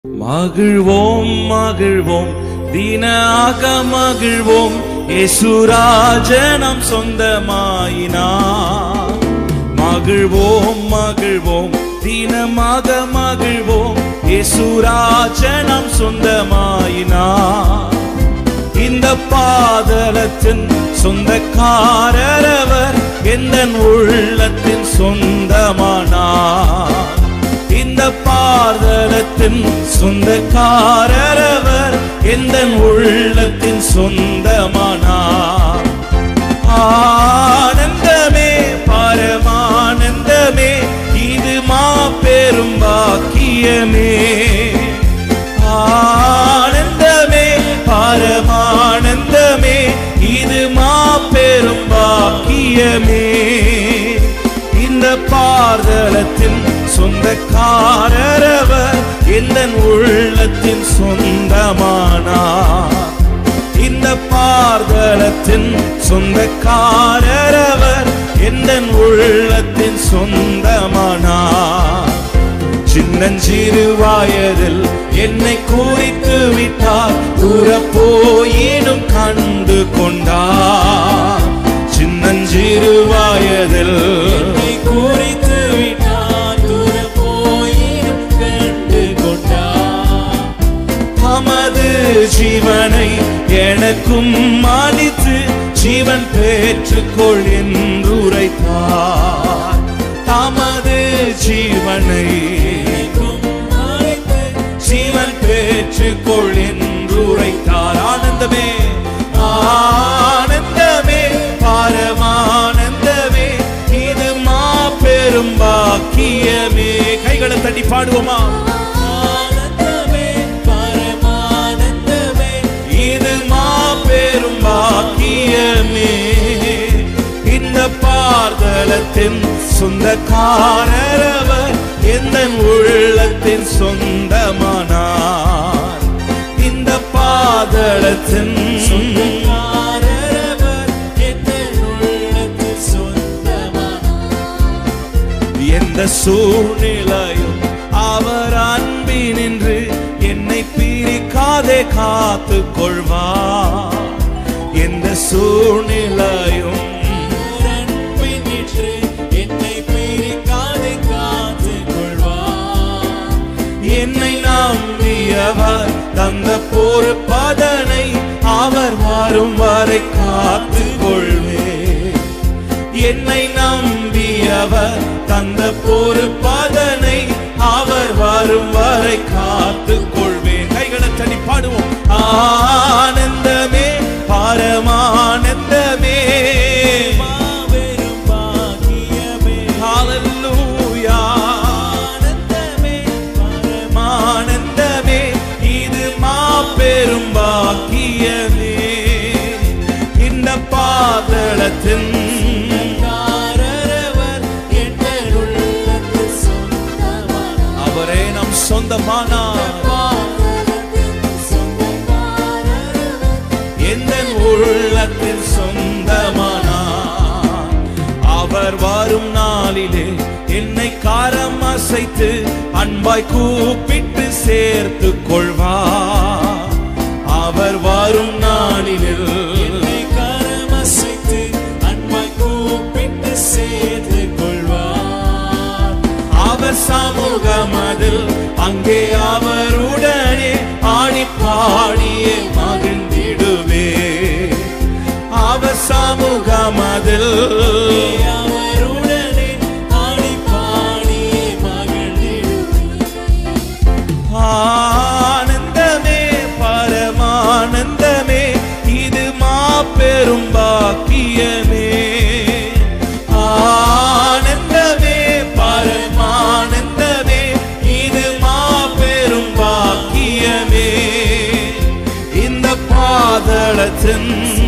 மகிழ்வோம் மகிழ்வோம் தீனாக மகிழ்வோம் இயேசுராஜனம் சொந்தமாயினார் மகிழ்வோம் மகிழ்வோம் தீனமாக மகிழ்வோம் இயேசுராஜனம் சொந்தமாயினார் இந்த பாதலத்தின் சொந்தக்காரரவர் எந்த உள்ளத்தின் சொந்தமானார் இந்த பாதலத்தின் சொந்தக்காரரவர் எந்த உள்ளத்தின் சொந்தமானார் ஆனந்தமே பரமானந்தமே இது மாபெரும் பாக்கியமே ஆனந்தமே பரமானந்தமே இது மாபெரும் பாக்கியமே இந்த பார்தலத்தின் சொந்தக்காரரவர் எந்த உள்ளத்தின் சொந்தமானார் இந்த பார்தலத்தின் சொந்தக்காரரவர் எந்த உள்ளத்தின் சொந்தமானார் சின்னஞ்சிறு வயதில் என்னை குறித்து விட்டார் தூர போயினும் கண்டு கொண்டார் சின்னஞ்சிறு வயதில் என்னை குறித்து விட்டார் தூர போயினும் கண்டு கொண்டார் தமது ஜீவனை எனக்கும் அளித்து ஜீவன் பெற்றுக்கொள் என்று உரைத்தார் தமது ஜீவனை எனக்கும் அழைத்து ஜீவன் பெற்றுக்கொள் என்று உரைத்தார் ஆனந்தமே ஆனந்தமே பரமானந்தமே இது மாபெரும் பாக்கியமே கைகளை தட்டி பாடுவோமா ஆனந்தமே பரமானந்தமே இது மாபெரும் பாக்கியமே இந்த பார்தலத்தின் சொந்தக்காரரவர் எந்த உள்ளத்தின் சொந்தமானார் இந்த பாதலத்தின் சொந்தக்காரரவர் எந்த உள்ளத்தில் சொந்தமானார் எந்த சூழ்நிலையும் அவர் அன்பினின்று என்னை பிரிக்காதே காத்து கொள்வார் எந்த சூழ்நிலையும் அன்பினின்று என்னை பிரிக்காதே காத்துக் கொள்வார் என்னை நம்பியவர் தந்த பொறுப்பதனை அவர் வரும் வரை காத்து கொள்வே என்னை நம்பியவர் தந்த பொறுப்பதனை அவர் வரும் வரை காத்து கொள்வேன் கைகளை தனி பாடுவோம் ஆனந்தமே பரமானந்தமே மாபெரும் பாக்கியமே ஹalleluya ஆனந்தமே பரம ஆனந்தமே இது மாபெரும் பாக்கியமே இந்த பாதளத்தின் காரரவர் என்ற உள்ளத்தில் சொந்தமானார் அவரே நம் சொந்தமானார் எந்த உள்ளத்தில் சொந்தமானார் அவர் வரும் நாளிலே என்னை காரம் அசைத்து அன்பாய் கூப்பிட்டு சேர்த்து கொள்வார் அவர் வரும் நாளில் என்னை கரமசைத்து அன்பாய் கூப்பிட்டு சேர்த்து கொள்வார் அவர் சமூகமதில் அங்கே அவருடனே ஆடி பாடியே மகிழ்ந்திடுவே அவர் சமூகமதில் அவருடனே ஆடி பாடி மகிழ்ந்திடுவேன் ஆனந்தமே பரமானந்தமே இது மாபெரும் பாக்கியமே ஆனந்தமே பரமானந்தமே இது மாபெரும் பாக்கியமே இந்த பாதளத்தின்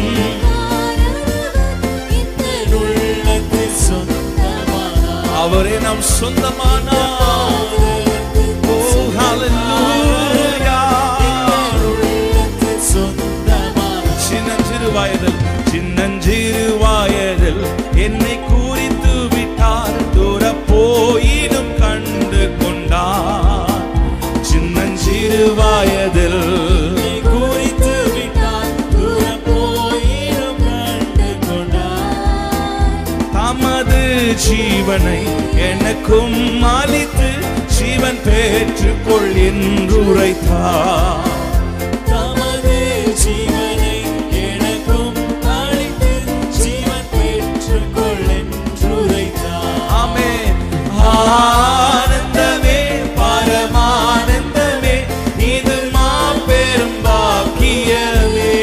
உள்ளத்தில் சொந்தமானார் அவரே நம் சொந்தமானார் ஓ ஹalleluya உள்ளத்தில் சொந்தமானார் சின்னஞ்சிறு வயதில் சின்னஞ்சிறு வயதில் என்னை குறித்து விட்டார் தூர போயினும் கண்டு கொண்டார் சின்னஞ்சிறு சிறு வயதில் என்னை குறித்து விட்டார் தூரம் போயிடும் கண்டு கொண்டார் தமது ஜீவனை எனக்கும் அளித்து ஜீவன் பெற்றுக்கொள் என்று உரைத்தார் தமது ஜீவனை எனக்கும் அளித்து ஜீவன் பெற்றுக்கொள் என்று உரைத்தார் ஆமென். ஆனந்தமே பரமானந்தமே இது மாபெரும் பாக்கியமே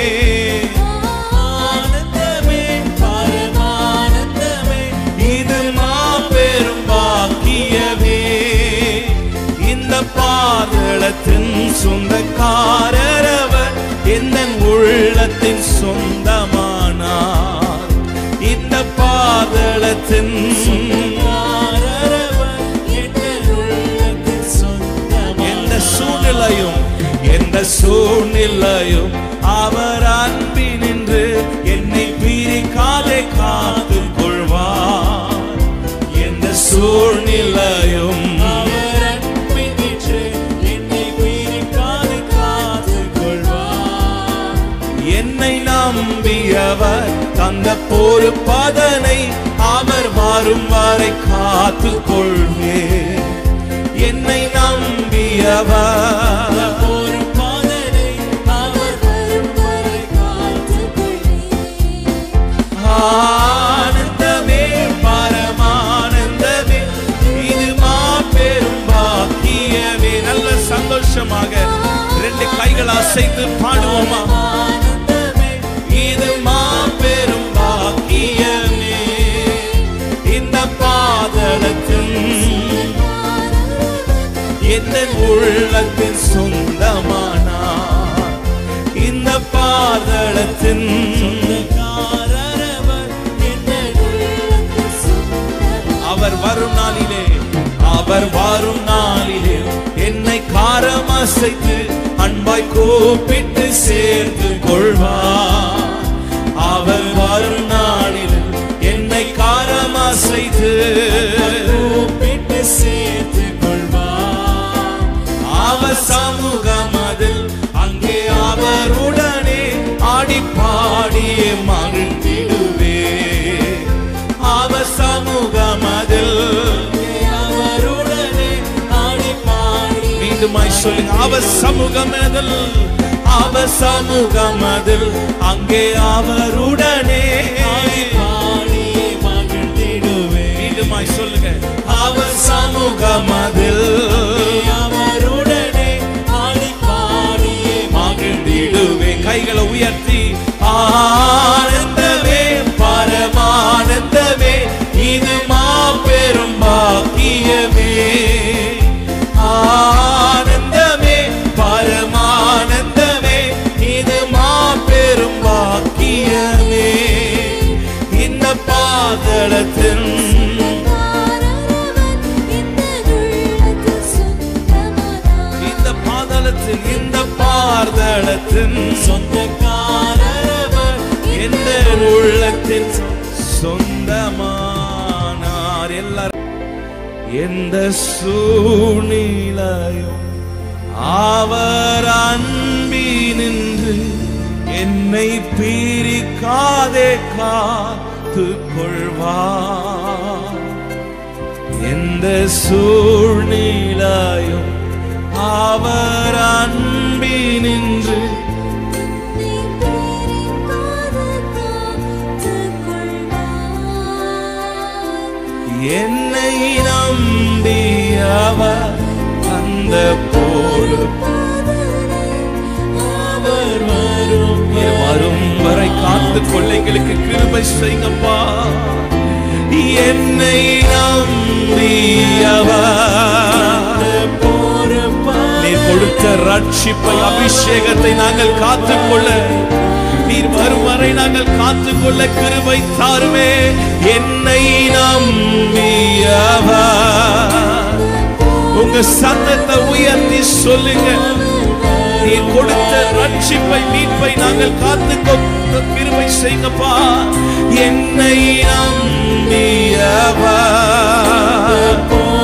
ஆனந்தமே பரமானந்தமே இது மாபெரும் பாக்கியமே இந்த பாதளத்தின் சொந்தக்காரர் அவர் எந்த உள்ளத்தின் சொந்தமானார் இந்த பாதளத்தின் சொந்தக்காரரவர் எங்கள் உள்ளத்தில் சொந்தமானார். எந்த சூழ்நிலையும் எந்த சூழ்நிலையும் அவர் அன்பினின்று என்னை பிரிக்காதே காத்து கொள்வார் எந்த சூழ்நிலையும் அவர் அன்பினின்று என்னை பிரிக்காது காத்துக் கொள்வார். என்னை நம்பியவர் தந்த பொறுப்பதனை அவர் வரும் வரை காத்து கொள்வே என்னை நம்பியவர் ஒரு பாதனை அவர் வரும் வரை காத்துக் கொள்வார். ஆனந்தமே பரமானந்தமே இது மாபெரும் பாக்கியமே நல்ல சந்தோஷமாக ரெண்டு கைகள் அசைத்து பாடுவோமா ஆனந்தமே இது மாபெரும் பாக்கியமே இந்த பாதளத்தின் எந்த உள்ளத்தின் சொந்தமானார் இந்த பாதளத்தின் சொந்தக்காரரவர் எங்கள் உள்ளத்தில் சொந்தமானார். அவர் வரும் நாளிலே அவர் வரும் நாளிலே என்னை காரம் அசைத்து அன்பாய் கூப்பிட்டு சேர்த்து கொள்வார் அவர் வரும் நாளில் என்னை காரம் அசைத்து கூப்பிட்டு சேர்த்துக் கொள்வார். அவர் சமூகம் அதில் அங்கே அவருடனே ஆடி பாடியே மகிழ்ந்திடுவே அவர் சமூகம் அதில் அவருடனே ஆடி பாடி மீண்டுமாய் சொல்லுங்க அவர் சமூகம் அதில் அவர் சமூகம் அதில் அங்கே அவருடனே ஆடி பாடி மகிழ்ந்திடுவே மீண்டுமாய் சொல்லுங்க அவர் சமூகம் அதில் அவருடனே ஆடி பாடி மகிழ்ந்திடுவே கைகளை உயர்த்தி ஆனந்தமே பரமானந்தமே இது மாபெரும் பாக்கியமே ஆனந்தமே பரமானந்தமே இது மாபெரும் பாக்கியமே இந்த பாதளத்தின் இந்த பாதளத்தில் இந்த பாதளத்தின் சொந்தக்காரரவர் எந்த உள்ளத்தின் சொந்தமானார் எல்லாரும் எந்த சூழ்நிலையும் அவர் அன்பினின்று என்னை பிரிக்காதே காத்து கொள்வார் எந்த சூழ்நிலையும் அவர் அன்பினின்று என்னை நம்பி அவர் அந்த பொறுப்பு அவர் வரும் வரும் வரை காத்து கொள்ள எங்களுக்கு கிருபை செய்யுங்கப்பா என்னை நம்பி அவர் நீர் கொடுத்த ரட்சிப்பை அபிஷேகத்தை நாங்கள் காத்துக்கொள்ள நீர் வரும் வரை நாங்கள் காத்துக்கொள்ள கிருபை தாருமே என்னை நம்பியவர் உங்க சத்தத்தை உயர்த்தி சொல்லுங்க நீர் கொடுத்த ரட்சிப்பை மீட்பை நாங்கள் காத்துக்கொள்ள கிருபை செய்யுங்கப்பா என்னை நம்பியவர்